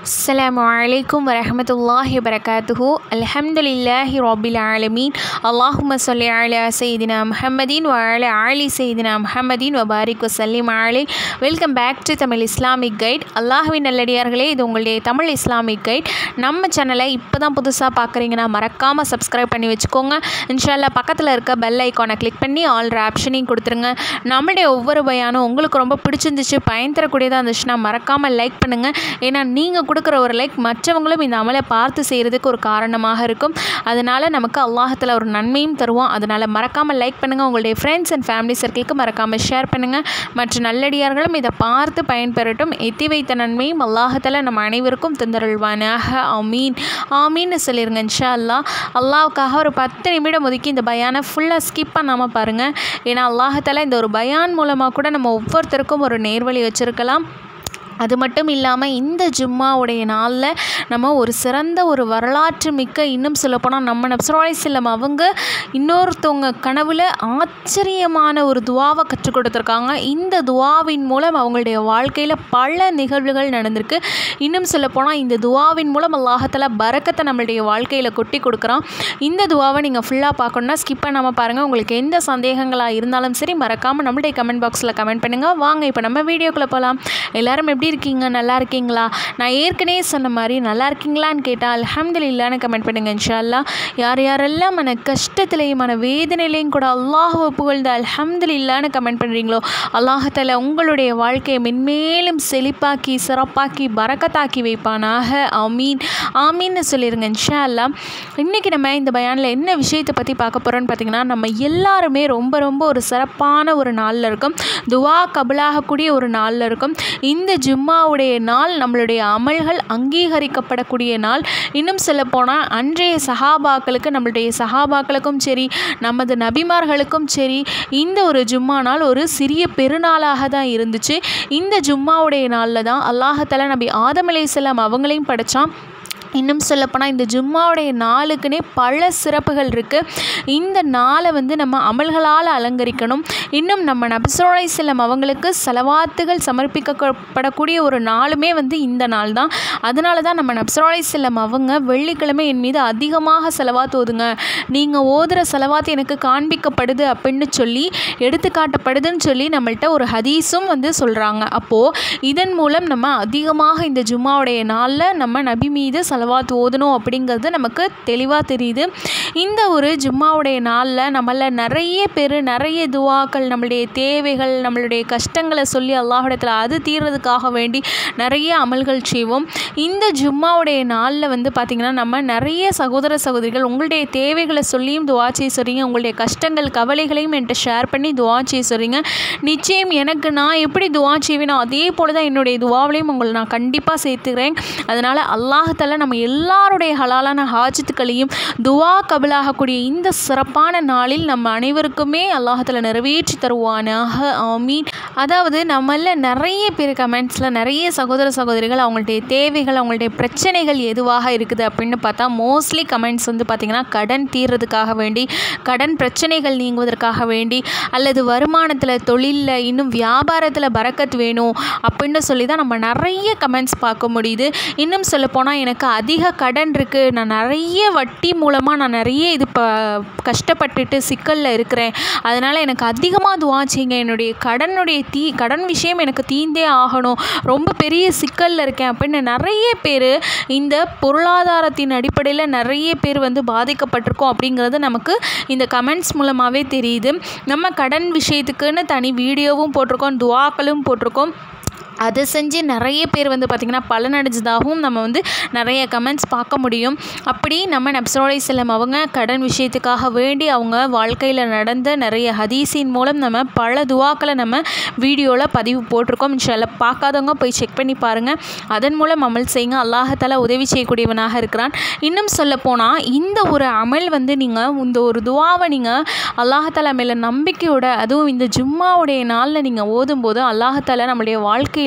السلام عليكم ورحمة الله وبركاته الحمد لله رب العالمين اللهم صل على سيدنا محمد وعلى آل سيدنا محمد وبارك وسلم عليه welcome back to Tamil Islamic guide அல்லாஹ்வின் நல்லடியார்களே இது உங்களுடைய தமிழ் இஸ்லாமிக் கைட் நம்ம சேனலை இப்போ தான் புதுசாக பார்க்குறீங்கன்னா மறக்காமல் சப்ஸ்கிரைப் பண்ணி வச்சுக்கோங்க இன்ஷால்லா பக்கத்தில் இருக்க பெல் ஐக்கானை கிளிக் பண்ணி ஆல் ஆப்ஷனையும் கொடுத்துருங்க நம்மளுடைய ஒவ்வொரு பயானும் உங்களுக்கு ரொம்ப பிடிச்சிருந்துச்சு பயன் தரக்கூடியதாக இருந்துச்சுன்னா மறக்காமல் லைக் பண்ணுங்கள் ஏன்னா நீங்கள் கொடுக்குற ஒரு லைக் மற்றவங்களும் இந்த அமலை பார்த்து செய்கிறதுக்கு ஒரு காரணமாக இருக்கும் அதனால் நமக்கு அல்லாஹத்தில் ஒரு நன்மையும் தருவோம் அதனால் மறக்காமல் லைக் பண்ணுங்கள் உங்களுடைய ஃப்ரெண்ட்ஸ் அண்ட் ஃபேமிலி சர்க்கிளுக்கு மறக்காமல் ஷேர் பண்ணுங்கள் மற்ற நல்லடியார்களும் இதை பார்த்து பயன்பெறட்டும் எத்தி வைத்த நன்மையும் அல்லாஹத்தில் நம்ம அனைவருக்கும் தந்தருள்வானாக ஆமீன் ஆமீன்னு சொல்லிடுங்க இன்ஷா அல்லா அல்லாவுக்காக ஒரு பத்து நிமிடம் ஒதுக்கி இந்த பயானை ஃபுல்லாக ஸ்கிப் பண்ணாமல் பாருங்கள் ஏன்னா அல்லாஹத்தால இந்த ஒரு பயான் மூலமாக கூட நம்ம ஒவ்வொருத்தருக்கும் ஒரு நேர்வழி வச்சுருக்கலாம் அது மட்டும் இல்லாமல் இந்த ஜும்மாவுடைய நாளில் நம்ம ஒரு சிறந்த ஒரு வரலாற்று மிக்க இன்னும் சொல்லப்போனால் நம்ம நப்சராய் செல்லம் அவங்க இன்னொருத்தவங்க கனவில் ஆச்சரியமான ஒரு துவாவை கற்றுக் கொடுத்துருக்காங்க இந்த துவாவின் மூலம் அவங்களுடைய வாழ்க்கையில் பல நிகழ்வுகள் நடந்திருக்கு இன்னும் சொல்லப்போனால் இந்த துவாவின் மூலம் அல்லாஹத்தில் பறக்கத்தை நம்மளுடைய வாழ்க்கையில் கொட்டி கொடுக்குறான் இந்த துவாவை நீங்கள் ஃபுல்லாக பார்க்கணுன்னா ஸ்கிப் பண்ணாமல் பாருங்கள் உங்களுக்கு எந்த சந்தேகங்களாக இருந்தாலும் சரி மறக்காமல் நம்மளுடைய கமெண்ட் பாக்ஸில் கமெண்ட் பண்ணுங்கள் வாங்க இப்போ நம்ம வீடியோக்குள்ளே போகலாம் எல்லாரும் எப்படி இருக்கீங்க நல்லா இருக்கீங்களா நான் ஏற்கனவே சொன்ன மாதிரி நல்லா இருக்கீங்களான்னு கேட்டால் அல்ஹம்துலில்லான்னு கமெண்ட் பண்ணுங்க இன்ஷால்லா யார் யாரெல்லாம் மன கஷ்டத்திலையும் மன வேதனையிலையும் கூட அல்லாஹ் புகழ்ந்து அல்ஹம்துலில்லான்னு கமெண்ட் பண்ணுறீங்களோ அல்லாஹத்தால உங்களுடைய வாழ்க்கையை மென்மேலும் செழிப்பாக்கி சிறப்பாக்கி பறக்கத்தாக்கி வைப்பானாக ஆமீன் ஆமீன்னு சொல்லிடுங்க இன்ஷா அல்லா இன்றைக்கி நம்ம இந்த பயானில் என்ன விஷயத்தை பற்றி பார்க்க போகிறோன்னு பார்த்தீங்கன்னா நம்ம எல்லாருமே ரொம்ப ரொம்ப ஒரு சிறப்பான ஒரு நாளில் இருக்கும் துவா கபலாகக்கூடிய ஒரு நாளில் இருக்கும் இந்த ஜும்மாவுடைய நாள் நம்மளுடைய அமல்கள் அங்கீகரிக்கப்படக்கூடிய நாள் இன்னும் சொல்லப்போனால் அன்றைய சஹாபாக்களுக்கு நம்மளுடைய சஹாபாக்களுக்கும் சரி நமது நபிமார்களுக்கும் சரி இந்த ஒரு ஜும்மா நாள் ஒரு சிறிய பெருநாளாக தான் இருந்துச்சு இந்த ஜும்மாவுடைய நாளில் தான் அல்லாஹத்தலா நபி ஆதம் அலைசல்லாம் அவங்களையும் படைத்தான் இன்னும் சொல்லப்போனால் இந்த ஜும்மாவுடைய நாளுக்குனே பல சிறப்புகள் இருக்குது இந்த நாளை வந்து நம்ம அமல்களால் அலங்கரிக்கணும் இன்னும் நம்ம நபிசோலை செல்லம் அவங்களுக்கு செலவாத்துகள் சமர்ப்பிக்கப்படக்கூடிய ஒரு நாளுமே வந்து இந்த நாள் தான் அதனால தான் நம்ம நபிசோலை செல்லம் அவங்க வெள்ளிக்கிழமை என் மீது அதிகமாக செலவாத்து ஓதுங்க நீங்கள் ஓதுகிற செலவாத்து எனக்கு காண்பிக்கப்படுது அப்படின்னு சொல்லி எடுத்துக்காட்டப்படுதுன்னு சொல்லி நம்மள்கிட்ட ஒரு ஹதீஸும் வந்து சொல்கிறாங்க அப்போது இதன் மூலம் நம்ம அதிகமாக இந்த ஜும்மாவுடைய நாளில் நம்ம நபி மீது செலவாத்து ஓதணும் அப்படிங்கிறது நமக்கு தெளிவாக தெரியுது இந்த ஒரு ஜும்மாவுடைய நாளில் நம்மள நிறைய பேர் நிறைய துவாக்கள் நம்மளுடைய தேவைகள் நம்மளுடைய கஷ்டங்களை சொல்லி அல்லாஹிடத்தில் அது தீர்றதுக்காக வேண்டி நிறைய அமல்கள் செய்வோம் இந்த ஜும்மாவுடைய நாளில் வந்து பார்த்திங்கன்னா நம்ம நிறைய சகோதர சகோதரிகள் உங்களுடைய தேவைகளை சொல்லியும் துவா செய்ய சொல்கிறீங்க உங்களுடைய கஷ்டங்கள் கவலைகளையும் என்கிட்ட ஷேர் பண்ணி துவா செய்ய சொல்கிறீங்க நிச்சயம் எனக்கு நான் எப்படி துவா செய்வேனோ அதே போல் தான் என்னுடைய துவாவிலையும் உங்களை நான் கண்டிப்பாக சேர்த்துக்கிறேன் அதனால் அல்லாஹத்தால நம்ம எல்லாருடைய ஹலாலான ஹாஜத்துக்களையும் துவா கபலாகக்கூடிய இந்த சிறப்பான நாளில் நம்ம அனைவருக்குமே அல்லாஹத்தில் நிறைவேற்றி தருவானாக ஆமீன் அதாவது நம்மள நிறைய பேர் கமெண்ட்ஸில் நிறைய சகோதர சகோதரிகள் அவங்களுடைய தேவைகள் அவங்களுடைய பிரச்சனைகள் எதுவாக இருக்குது அப்படின்னு பார்த்தா மோஸ்ட்லி கமெண்ட்ஸ் வந்து பார்த்திங்கன்னா கடன் தீர்றதுக்காக வேண்டி கடன் பிரச்சனைகள் நீங்குவதற்காக வேண்டி அல்லது வருமானத்தில் தொழிலில் இன்னும் வியாபாரத்தில் பறக்கத் வேணும் அப்படின்னு சொல்லி தான் நம்ம நிறைய கமெண்ட்ஸ் பார்க்க முடியுது இன்னும் சொல்லப்போனால் எனக்கு அதிக கடன் இருக்குது நான் நிறைய வட்டி மூலமாக நான் நிறைய இது ப கஷ்டப்பட்டுட்டு சிக்கலில் இருக்கிறேன் அதனால் எனக்கு அதிகமாக துவா செய்யுங்க என்னுடைய கடனுடைய தீ கடன் விஷயம் எனக்கு தீந்தே ஆகணும் ரொம்ப பெரிய சிக்கலில் இருக்கேன் அப்படின்னு நிறைய பேர் இந்த பொருளாதாரத்தின் அடிப்படையில் நிறைய பேர் வந்து பாதிக்கப்பட்டிருக்கோம் அப்படிங்கிறது நமக்கு இந்த கமெண்ட்ஸ் மூலமாகவே தெரியுது நம்ம கடன் விஷயத்துக்குன்னு தனி வீடியோவும் போட்டிருக்கோம் துவாக்களும் போட்டிருக்கோம் அதை செஞ்சு நிறைய பேர் வந்து பார்த்திங்கன்னா பலனடைஞ்சதாகவும் நம்ம வந்து நிறைய கமெண்ட்ஸ் பார்க்க முடியும் அப்படி நம்ம நப்சரோலை செல்லம் அவங்க கடன் விஷயத்துக்காக வேண்டி அவங்க வாழ்க்கையில் நடந்த நிறைய ஹதீஸின் மூலம் நம்ம பல துவாக்களை நம்ம வீடியோவில் பதிவு போட்டிருக்கோம் இன்ஷால்ல பார்க்காதவங்க போய் செக் பண்ணி பாருங்கள் அதன் மூலம் அமல் செய்யுங்க அல்லாஹத்தால உதவி செய்யக்கூடியவனாக இருக்கிறான் இன்னும் சொல்லப்போனால் இந்த ஒரு அமல் வந்து நீங்கள் இந்த ஒரு துவாவை நீங்கள் அல்லாஹத்தாலா மேலே நம்பிக்கையோட அதுவும் இந்த ஜும்மாவுடைய நாளில் நீங்கள் ஓதும்போது அல்லாஹத்தாலா நம்மளுடைய வாழ்க்கையில்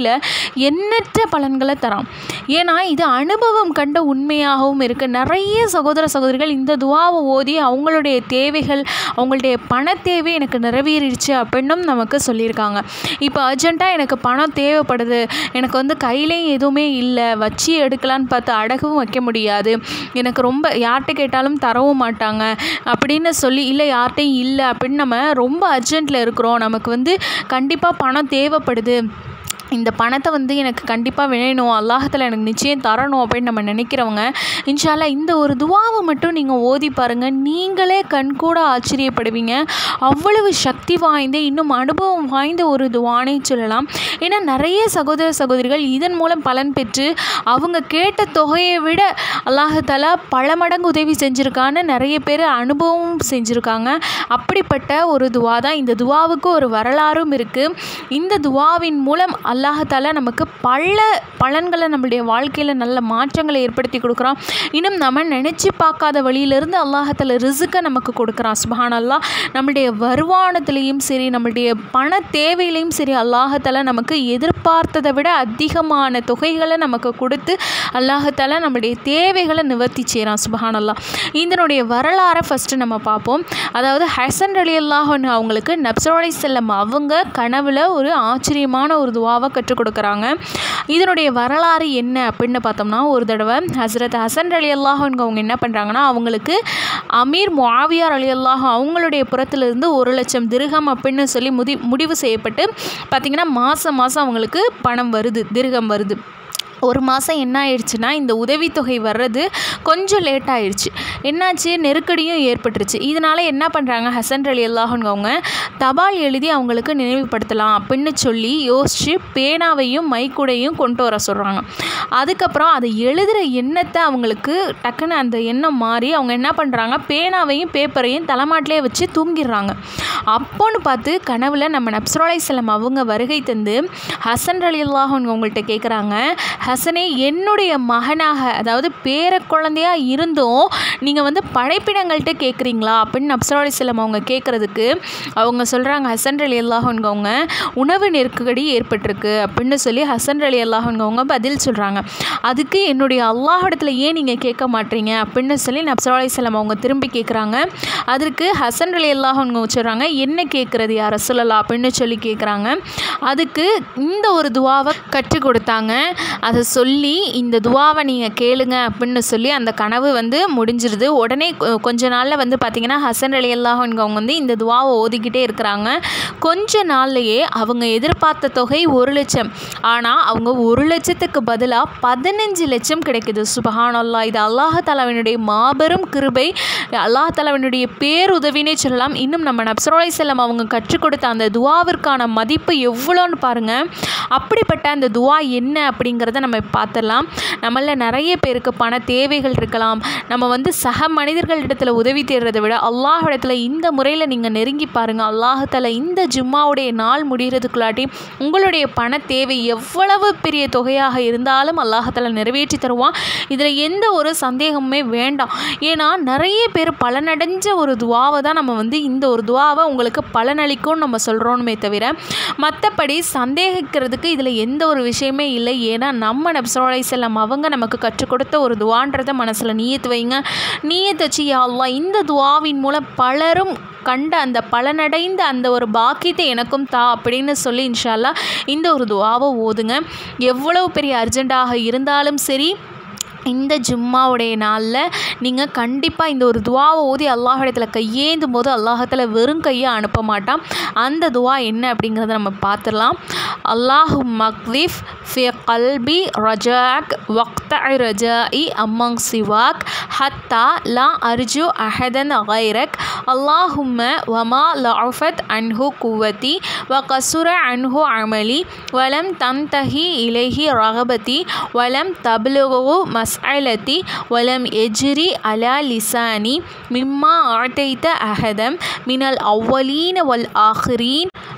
வாழ்க்கையில் எண்ணற்ற பலன்களை தரான் ஏன்னா இது அனுபவம் கண்ட உண்மையாகவும் இருக்குது நிறைய சகோதர சகோதரிகள் இந்த துவாவை ஓதி அவங்களுடைய தேவைகள் அவங்களுடைய பண தேவை எனக்கு நிறைவேறிடுச்சு அப்படின்னும் நமக்கு சொல்லியிருக்காங்க இப்போ அர்ஜெண்ட்டாக எனக்கு பணம் தேவைப்படுது எனக்கு வந்து கையிலையும் எதுவுமே இல்லை வச்சு எடுக்கலான்னு பார்த்து அடகவும் வைக்க முடியாது எனக்கு ரொம்ப யார்கிட்ட கேட்டாலும் தரவும் மாட்டாங்க அப்படின்னு சொல்லி இல்லை யார்கிட்டையும் இல்லை அப்படின்னு நம்ம ரொம்ப அர்ஜெண்ட்டில் இருக்கிறோம் நமக்கு வந்து கண்டிப்பாக பணம் தேவைப்படுது இந்த பணத்தை வந்து எனக்கு கண்டிப்பாக வேணும் அல்லாஹத்தில் எனக்கு நிச்சயம் தரணும் அப்படின்னு நம்ம நினைக்கிறவங்க இன்ஷால்லா இந்த ஒரு துவாவை மட்டும் நீங்கள் ஓதி பாருங்கள் நீங்களே கண்கூட ஆச்சரியப்படுவீங்க அவ்வளவு சக்தி வாய்ந்த இன்னும் அனுபவம் வாய்ந்த ஒரு துவானே சொல்லலாம் ஏன்னா நிறைய சகோதர சகோதரிகள் இதன் மூலம் பலன் பெற்று அவங்க கேட்ட தொகையை விட அல்லாஹாலா பல மடங்கு உதவி செஞ்சுருக்கான்னு நிறைய பேர் அனுபவம் செஞ்சுருக்காங்க அப்படிப்பட்ட ஒரு துவா தான் இந்த துவாவுக்கு ஒரு வரலாறும் இருக்குது இந்த துவாவின் மூலம் அல்லாஹாலா நமக்கு பல பலன்களை நம்மளுடைய வாழ்க்கையில் நல்ல மாற்றங்களை ஏற்படுத்தி கொடுக்குறான் இன்னும் நம்ம நினச்சி பார்க்காத வழியிலிருந்து அல்லாஹால ரிசுக்கை நமக்கு கொடுக்குறான் சுபஹான் அல்லாஹ் நம்மளுடைய வருமானத்துலேயும் சரி நம்மளுடைய பண தேவையிலையும் சரி அல்லாஹால நமக்கு எதிர்பார்த்ததை விட அதிகமான தொகைகளை நமக்கு கொடுத்து அல்லாஹால நம்மளுடைய தேவைகளை நிவர்த்தி செய்கிறான் சுபஹான் அல்லாஹ் இதனுடைய வரலாறை ஃபஸ்ட்டு நம்ம பார்ப்போம் அதாவது ஹசன் அலி அல்லாஹன் அவங்களுக்கு நப்சரோலை செல்லம் அவங்க கனவில் ஒரு ஆச்சரியமான ஒரு துவாவை கற்றுக் கொடுக்குறாங்க இதனுடைய வரலாறு என்ன அப்படின்னு பார்த்தோம்னா ஒரு தடவை ஹசரத் ஹசன் அலி அல்லாஹன் அவங்க என்ன பண்ணுறாங்கன்னா அவங்களுக்கு அமீர் முஆவியார் அலி அல்லாஹ் அவங்களுடைய புறத்திலிருந்து ஒரு லட்சம் திருகம் அப்படின்னு சொல்லி முதி முடிவு செய்யப்பட்டு பார்த்திங்கன்னா மாதம் மாதம் அவங்களுக்கு பணம் வருது திருகம் வருது ஒரு மாதம் என்ன ஆயிடுச்சுன்னா இந்த உதவித்தொகை வர்றது கொஞ்சம் லேட் ஆயிடுச்சு என்னாச்சு நெருக்கடியும் ஏற்பட்டுருச்சு இதனால் என்ன பண்ணுறாங்க ஹசன் அலி அல்லாஹன் அவங்க தபால் எழுதி அவங்களுக்கு நினைவுபடுத்தலாம் அப்படின்னு சொல்லி யோசித்து பேனாவையும் மைக்குடையும் கொண்டு வர சொல்கிறாங்க அதுக்கப்புறம் அதை எழுதுகிற எண்ணத்தை அவங்களுக்கு டக்குன்னு அந்த எண்ணம் மாறி அவங்க என்ன பண்ணுறாங்க பேனாவையும் பேப்பரையும் தலைமாட்டிலே வச்சு தூங்கிடுறாங்க அப்போன்னு பார்த்து கனவில் நம்ம நப்சரோலை செல்லம் அவங்க வருகை தந்து ஹசன் அலி அல்லாஹன் அவங்கள்ட்ட கேட்குறாங்க ஹசனே என்னுடைய மகனாக அதாவது பேர குழந்தையாக இருந்தும் நீங்கள் வந்து படைப்பிடங்கள்கிட்ட கேட்குறீங்களா அப்படின்னு நப்சரோலி செல்லம் அவங்க கேட்குறதுக்கு அவங்க சொல்கிறாங்க ஹசன் அலி அல்லாஹன்க அவங்க உணவு நெருக்கடி ஏற்பட்டிருக்கு அப்படின்னு சொல்லி ஹசன் அலி அல்லாஹன்க அவங்க பதில் சொல்கிறாங்க அதுக்கு என்னுடைய அல்லாஹிடத்தில் ஏன் நீங்கள் கேட்க மாட்டீங்க அப்படின்னு சொல்லி நப்சரோலி செல்லம் அவங்க திரும்பி கேட்குறாங்க அதற்கு ஹசன் அலி அல்லாஹன்க சொல்கிறாங்க என்ன கேட்குறது யார் ரசூலல்லா அப்படின்னு சொல்லி கேட்குறாங்க அதுக்கு இந்த ஒரு துவாவை கற்றுக் கொடுத்தாங்க அதை சொல்லி இந்த துவாவை நீங்கள் கேளுங்க அப்படின்னு சொல்லி அந்த கனவு வந்து முடிஞ்சிருது உடனே கொ- கொஞ்ச நாளில் வந்து பார்த்திங்கன்னா ஹசன் அலி அல்லாஹன்க அவங்க வந்து இந்த துவாவை ஓதிக்கிட்டே இருக்கிறாங்க கொஞ்ச நாள்லையே அவங்க எதிர்பார்த்த தொகை ஒரு லட்சம் ஆனால் அவங்க ஒரு லட்சத்துக்கு பதிலாக பதினஞ்சு லட்சம் கிடைக்குது சுபஹான் அல்லா இது அல்லாஹ் தலாவினுடைய மாபெரும் கிருபை அல்லாஹ் தலாவினுடைய பேருதவினே சொல்லலாம் இன்னும் நம்ம நப்சரோலை செல்லம் அவங்க கற்றுக் கொடுத்த அந்த துவாவிற்கான மதிப்பு எவ்வளோன்னு பாருங்கள் அப்படிப்பட்ட அந்த துவா என்ன அப்படிங்கிறத நம்ம பார்த்துடலாம் நம்மள நிறைய பேருக்கு பண தேவைகள் இருக்கலாம் நம்ம வந்து சக மனிதர்களிடத்தில் உதவி தேடுறதை விட அல்லாஹ் இடத்துல இந்த முறையில் நீங்கள் நெருங்கி பாருங்கள் அல்லாஹால இந்த ஜும்மாவுடைய நாள் முடிகிறதுக்குள்ளாட்டி உங்களுடைய பண தேவை எவ்வளவு பெரிய தொகையாக இருந்தாலும் அல்லாஹால நிறைவேற்றி தருவான் இதில் எந்த ஒரு சந்தேகமுமே வேண்டாம் ஏன்னா நிறைய பேர் பலனடைஞ்ச ஒரு துவாவை தான் நம்ம வந்து இந்த ஒரு துவாவை உங்களுக்கு பலனளிக்கும்னு நம்ம சொல்கிறோமே தவிர மற்றபடி சந்தேகிக்கிறதுக்கு இதில் எந்த ஒரு விஷயமே இல்லை ஏன்னா நம்ம நப்சரோலை செல்லம் அவங்க நமக்கு கற்றுக் கொடுத்த ஒரு துவான்றதை மனசில் நீயத்து வைங்க நீயத்து வச்சு யா அல்லாஹ் இந்த துவாவின் மூலம் பலரும் கண்ட அந்த பலனடைந்த அந்த ஒரு பாக்கியத்தை எனக்கும் தா அப்படின்னு சொல்லி இன்ஷால்லா இந்த ஒரு துவாவை ஓதுங்க எவ்வளவு பெரிய அர்ஜெண்ட்டாக இருந்தாலும் சரி இந்த ஜும்மாவுடைய நாளில் நீங்கள் கண்டிப்பாக இந்த ஒரு துவாவை ஓதி அல்லாஹிடத்தில் கையேந்தும் போது அல்லாஹத்தில் வெறும் கையை அனுப்ப மாட்டான் அந்த துவா என்ன அப்படிங்கிறத நம்ம பார்த்துடலாம் அல்லாஹு மக்லிஃப் ஃபி கல்பி ரஜாக் வக்த ரஜாஇ அம்மங் சிவாக் ஹத்தா லா அர்ஜு அஹதன் கைரக் அல்லாஹும்ம வமா லஃபத் அன்ஹு குவத்தி வ கசுர அன்ஹு அமலி வலம் தந்தஹி இலைஹி ரகபதி வலம் தப்லுகு மஸ்அலதி வலம் எஜ்ரி அலா லிசானி மிம்மா ஆட்டைத்த அஹதம் மினல் அவ்வலீன வல் ஆஹிரீன்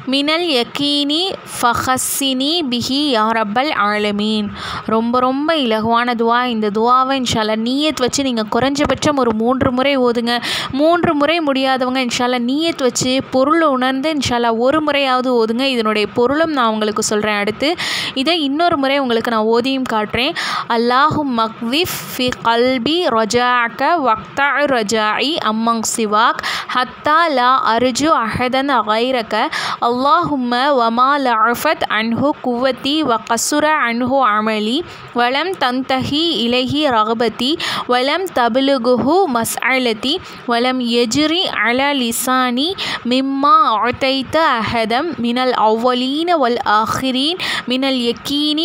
மினல் யக்கீனி ஃபஹஸ்ஸினி பிஹி யா ரப்பல் ஆலமீன் ரொம்ப ரொம்ப இலகுவான துவா இந்த துவாவை இன்ஷால்லா நீயத் வச்சு நீங்கள் குறைஞ்சபட்சம் ஒரு மூன்று முறை ஓதுங்க மூன்று முறை முடியாதவங்க இன்ஷால்லா நீயத் வச்சு பொருளை உணர்ந்து இன்ஷால்லா ஒரு முறையாவது ஓதுங்க இதனுடைய பொருளும் நான் உங்களுக்கு சொல்கிறேன் அடுத்து இதை இன்னொரு முறை உங்களுக்கு நான் ஓதியும் காட்டுறேன் அல்லாஹு மக்விஃப் ஃபி கல்பி ரொஜாக்க வக்தா ரஜாஇ அம்மங் சிவாக் ஹத்தா லா அர்ஜு அஹதன் غيرك اللهم وما لعفت عنه قوتي وقصر عنه عملي ولم تنتهي إليه رغبتي ولم تبلغه مسألتي ولم يجري على لساني مما أعطيت أحدا من الأولين والآخرين من اليقين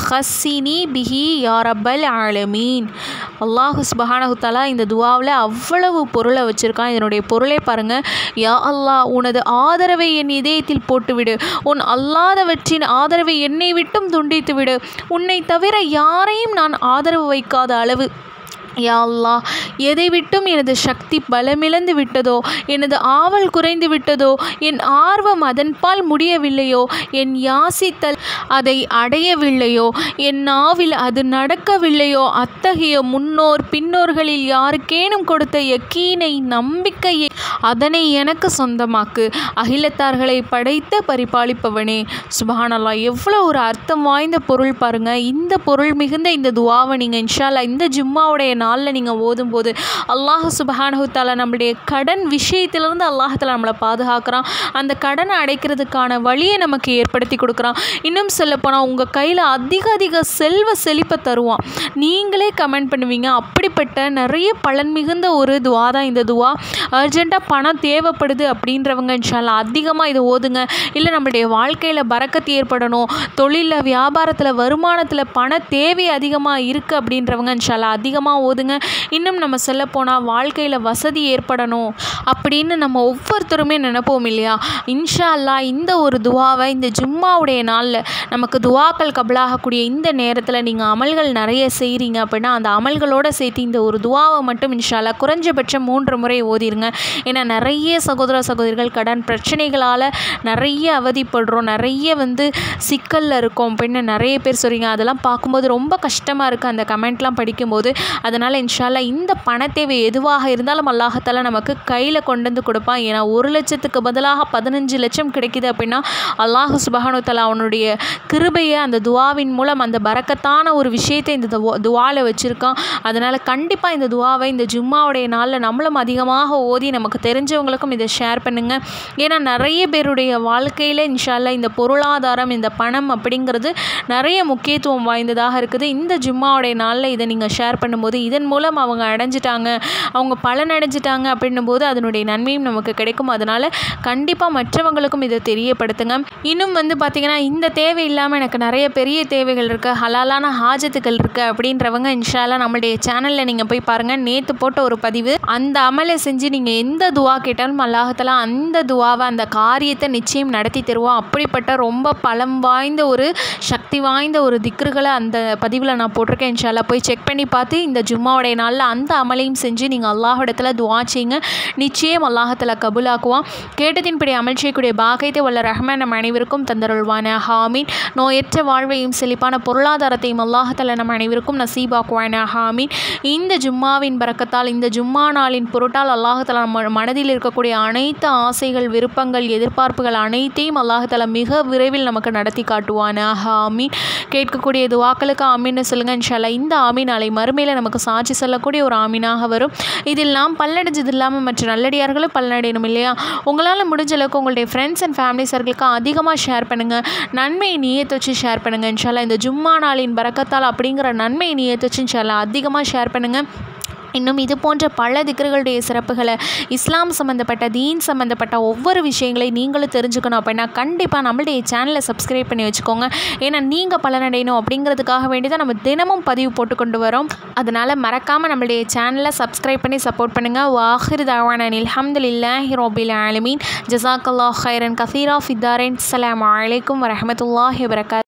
فخصني به يا رب العالمين அல்லாஹு சுபஹானஹு தஆலா இந்த துவாவில் அவ்வளவு பொருளை வச்சுருக்கான் இதனுடைய பொருளை பாருங்கள் யா அல்லாஹ் உனது ஆதரவை என் இதயத்தில் போட்டுவிடு உன் அல்லாதவற்றின் ஆதரவை என்னை விட்டும் துண்டித்து விடு உன்னை தவிர யாரையும் நான் ஆதரவு வைக்காத அளவு யா அல்லாஹ் எதை விட்டும் எனது சக்தி பலமிழந்து விட்டதோ எனது ஆவல் குறைந்து விட்டதோ என் ஆர்வம் அதன்பால் முடியவில்லையோ என் யாசித்தல் அதை அடையவில்லையோ என் நாவில் அது நடக்கவில்லையோ அத்தகைய முன்னோர் பின்னோர்களில் யாருக்கேனும் கொடுத்த யக்கீனை நம்பிக்கையை அதனை எனக்கு சொந்தமாக்கு அகிலத்தார்களை படைத்த பரிபாலிப்பவனே சுபஹானல்லா எவ்வளோ ஒரு அர்த்தம் வாய்ந்த பொருள் பாருங்க இந்த பொருள் மிகுந்த இந்த துவாவை நீங்கள் இன்ஷால்லா இந்த ஜும்மாவுடைய நாளில் நீங்கள் ஓதும்போது அல்லாஹ் சுபஹானஹு தாலா நம்மளுடைய கடன் விஷயத்திலிருந்து அல்லாஹால நம்மளை பாதுகாக்கிறான் அந்த கடனை அடைக்கிறதுக்கான வழியை நமக்கு ஏற்படுத்தி கொடுக்குறான் இன்னும் சொல்லப்போனால் உங்கள் கையில் அதிக அதிக செல்வ செழிப்பை தருவான் நீங்களே கமெண்ட் பண்ணுவீங்க அப்படிப்பட்ட நிறைய பலன் மிகுந்த ஒரு துவா தான் இந்த துவா அர்ஜெண்ட்டாக பணம் தேவைப்படுது அப்படின்றவங்க இன்ஷால்லா அதிகமாக இதை ஓதுங்க இல்லை நம்மளுடைய வாழ்க்கையில் பறக்கத்து ஏற்படணும் தொழிலில் வியாபாரத்தில் வருமானத்தில் பண தேவை அதிகமாக இருக்குது அப்படின்றவங்க இன்ஷால்லா அதிகமாக ஓதுங்க இன்னும் நம்ம சொல்லப்போனால் வாழ்க்கையில் வசதி ஏற்படணும் அப்படின்னு நம்ம ஒவ்வொருத்தருமே நினைப்போம் இல்லையா இன்ஷா அல்லாஹ் இந்த ஒரு துவாவை இந்த ஜும்மாவுடைய நாளில் நமக்கு துவாக்கள் கபலாகக்கூடிய இந்த நேரத்தில் நீங்கள் அமல்கள் நிறைய செய்கிறீங்க அப்படின்னா அந்த அமல்களோடு சேர்த்து இந்த ஒரு துவாவை மட்டும் இன்ஷா அல்லாஹ் குறைஞ்சபட்சம் மூன்று முறை ஓதிருங்க ஏன்னா நிறைய சகோதர சகோதரிகள் கடன் பிரச்சனைகளால் நிறைய அவதிப்படுறோம் நிறைய வந்து சிக்கலில் இருக்கோம் அப்படின்னு நிறைய பேர் சொல்கிறீங்க அதெல்லாம் பார்க்கும்போது ரொம்ப கஷ்டமாக இருக்குது அந்த கமெண்ட்லாம் படிக்கும்போது அதனால் இன்ஷால்லா இந்த பண தேவை எதுவாக இருந்தாலும் அல்லாஹத்தால நமக்கு கையில் கொண்டு வந்து கொடுப்பான் ஏன்னா ஒரு லட்சத்துக்கு பதிலாக பதினஞ்சு லட்சம் கிடைக்குது அப்படின்னா அல்லாஹ் சுபஹானுத்தலா அவனுடைய கிருபையை அந்த துவாவின் மூலம் அந்த பறக்கத்தான ஒரு விஷயத்தை இந்த துவா துவாவில் வச்சுருக்கான் அதனால் கண்டிப்பாக இந்த துவாவை இந்த ஜும்மாவுடைய நாளில் நம்மளும் அதிகமாக ஓதி நமக்கு தெரிஞ்சவங்களுக்கும் இதை ஷேர் பண்ணுங்கள் ஏன்னா நிறைய பேருடைய வாழ்க்கையில் இன்ஷால்லா இந்த பொருளாதாரம் இந்த பணம் அப்படிங்கிறது நிறைய முக்கியத்துவம் வாய்ந்ததாக இருக்குது இந்த ஜும்மாவுடைய நாளில் இதை நீங்கள் ஷேர் பண்ணும்போது இதன் மூலம் அவங்க அடைஞ்சிட்டாங்க அவங்க பலன் அடைஞ்சிட்டாங்க அப்படின்னும் போது அதனுடைய நன்மையும் நமக்கு கிடைக்கும் அதனால் கண்டிப்பாக மற்றவங்களுக்கும் இதை தெரியப்படுத்துங்க இன்னும் வந்து பார்த்திங்கன்னா இந்த தேவை இல்லாமல் எனக்கு நிறைய பெரிய தேவைகள் இருக்குது ஹலாலான ஹாஜத்துக்கள் இருக்குது அப்படின்றவங்க இன்ஷால்லா நம்மளுடைய சேனலில் நீங்கள் போய் பாருங்கள் நேற்று போட்ட ஒரு பதிவு அந்த அமலை செஞ்சு நீங்கள் எந்த துவா கேட்டாலும் அல்லாஹத்தலா அந்த துவாவை அந்த காரியத்தை நிச்சயம் நடத்தி தருவோம் அப்படிப்பட்ட ரொம்ப பலம் வாய்ந்த ஒரு சக்தி வாய்ந்த ஒரு திக்ருகளை அந்த பதிவில் நான் போட்டிருக்கேன் இன்ஷால்லா போய் செக் பண்ணி பார்த்து இந்த ஜும்மாவுடைய நாளில் அந்த அமலையும் செஞ்சு நீங்கள் அல்லாஹிடத்தில் துவா செய்யுங்க நிச்சயம் அல்லாஹத்தில் கபூலாக்குவான் கேட்டதின்படி அமல் செய்யக்கூடிய பாகைத்தை வல்ல ரஹ்மான் நம் அனைவருக்கும் தந்தருள்வான ஹாமீன் நோயற்ற வாழ்வையும் செழிப்பான பொருளாதாரத்தையும் அல்லாஹத்தில் நம் அனைவருக்கும் நசீபாக்குவான ஹாமீன் இந்த ஜும்மாவின் பறக்கத்தால் இந்த ஜும்மா நாளின் பொருட்டால் அல்லாஹத்தில் நம்ம மனதில் இருக்கக்கூடிய அனைத்து ஆசைகள் விருப்பங்கள் எதிர்பார்ப்புகள் அனைத்தையும் அல்லாஹால மிக விரைவில் நமக்கு நடத்தி காட்டுவான ஆமீன் கேட்கக்கூடிய துவாக்களுக்கு ஆமீன்னு சொல்லுங்கள் இன்ஷால்லா இந்த ஆமீன் நாளை மறுமையில் நமக்கு சாட்சி சொல்லக்கூடிய ஒரு ஆமீனாக வரும் இதில் நாம் பல்லடைஞ்சது இல்லாமல் மற்ற நல்லடியார்களும் பல்லடையணும் இல்லையா உங்களால் முடிஞ்ச அளவுக்கு உங்களுடைய ஃப்ரெண்ட்ஸ் அண்ட் ஃபேமிலி சர்க்கிளுக்கு அதிகமாக ஷேர் பண்ணுங்கள் நன்மையை நீயத்தை வச்சு ஷேர் பண்ணுங்கள் இன்ஷால்லா இந்த ஜும்மா நாளின் பறக்கத்தால் அப்படிங்கிற நன்மையை நீயத்தை வச்சு இன்ஷால்லா அதிகமாக ஷேர் பண்ணுங்கள் இன்னும் இது போன்ற பல திக்கர்களுடைய சிறப்புகளை இஸ்லாம் சம்மந்தப்பட்ட தீன் சம்மந்தப்பட்ட ஒவ்வொரு விஷயங்களையும் நீங்களும் தெரிஞ்சுக்கணும் அப்படின்னா கண்டிப்பாக நம்மளுடைய சேனலை சப்ஸ்கிரைப் பண்ணி வச்சுக்கோங்க ஏன்னா நீங்கள் பலனடையணும் அப்படிங்கிறதுக்காக வேண்டி தான் நம்ம தினமும் பதிவு போட்டு கொண்டு வரோம் அதனால் மறக்காமல் நம்மளுடைய சேனலை சப்ஸ்கிரைப் பண்ணி சப்போர்ட் பண்ணுங்கள் வாஹிர் தாவான அல்ஹம்துலில்லாஹி ரோபில் ஆலமீன் ஜசாக்கல்லா ஹைரன் கசீரா ஃபித்தாரின் அஸ்ஸலாமு அலைக்கும் வரஹமத்துல்லாஹி வரகாத்